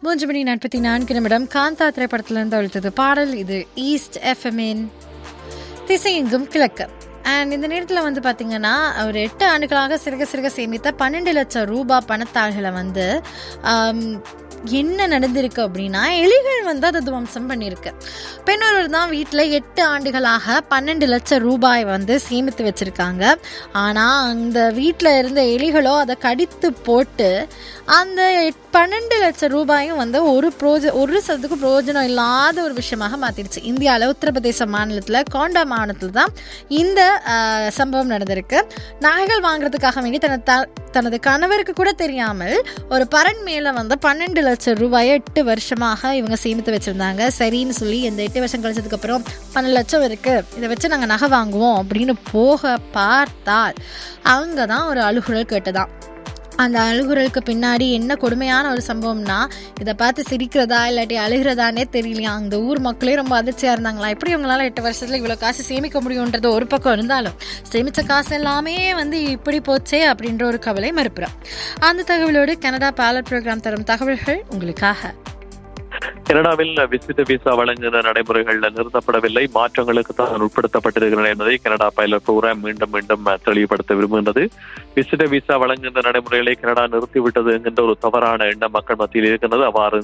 மூன்று மணி நாற்பத்தி நான்கு நிமிடம் காந்தா திரைப்படத்திலிருந்து அழுத்தது பாடல் இது ஈஸ்ட் எஃப்எம்இன் திசையெங்கும் கிழக்கு அண்ட் இந்த நேரத்தில் வந்து பார்த்தீங்கன்னா ஒரு எட்டு ஆண்டுகளாக சிறுக சிறுக சேமித்த பன்னெண்டு லட்சம் ரூபாய் பணத்தாள்களை வந்து ஆம், என்ன நடந்திருக்கு அப்படின்னா எலிகள் வந்து அதை துவம்சம் பண்ணியிருக்கு பெண்ணொருவர் தான் வீட்டில் எட்டு ஆண்டுகளாக பன்னெண்டு லட்சம் ரூபாய் வந்து சேமித்து வச்சுருக்காங்க ஆனால் அந்த வீட்டில் இருந்த எலிகளோ அதை கடித்து போட்டு அந்த எட்- பன்னெண்டு லட்சம் ரூபாயும் வந்து ஒரு ப்ரோஜ ஒரு சதத்துக்கு பிரயோஜனம் இல்லாத ஒரு விஷயமாக மாற்றிடுச்சு இந்தியாவில் உத்தரப்பிரதேச மாநிலத்தில் கோண்டா மாநிலத்தில் தான் இந்த ஆஹ், சம்பவம் நடந்திருக்கு நகைகள் வாங்குறதுக்காக வேண்டி தனது த- தனது கணவருக்கு கூட தெரியாமல் ஒரு பரன் மேலே வந்து பன்னெண்டு லட்சம் ரூபாயை எட்டு வருஷமாக இவங்க சேமித்து வச்சுருந்தாங்க சரின்னு சொல்லி இந்த எட்டு வருஷம் கழிச்சதுக்கு அப்புறம் பன்னெண்டு லட்சம் இருக்குது இதை வச்சு நாங்கள் நகை வாங்குவோம் அப்படின்னு போக பார்த்தால் அங்கே தான் ஒரு அழுகுரல் கேட்டதாம் அந்த அழுகுரலுக்கு பின்னாடி என்ன கொடுமையான ஒரு சம்பவம்னா இதை பார்த்து சிரிக்கிறதா இல்லாட்டி அழுகிறதானே தெரியலையா அந்த ஊர் மக்களே ரொம்ப அதிர்ச்சியாக இருந்தாங்களா எப்படி இவங்களால எட்டு வருஷத்தில் இவ்வளோ காசு சேமிக்க முடியுன்றது ஒரு பக்கம் இருந்தாலும் சேமித்த காசு எல்லாமே வந்து இப்படி போச்சே அப்படின்ற ஒரு கவலை மறுப்புறோம் அந்த தகவலோடு கனடா பேலட் ப்ரோக்ராம் தரும் தகவல்கள் உங்களுக்காக கனடாவில் விசிட்ட விசா வழங்குகிற நடைமுறைகள் நிறுத்தப்படவில்லை மாற்றங்களுக்கு தான் உட்படுத்தப்பட்டிருக்கின்றன என்பதை கனடா பைலட் ப்ரோக்ராம் மீண்டும் மீண்டும் தெளிவுபடுத்த விரும்புகின்றது விசிட்ட விசா வழங்குகின்ற நடைமுறைகளை கனடா நிறுத்திவிட்டது என்கின்ற ஒரு தவறான எண்ணம் மக்கள் மத்தியில் இருக்கின்றது அவ்வாறு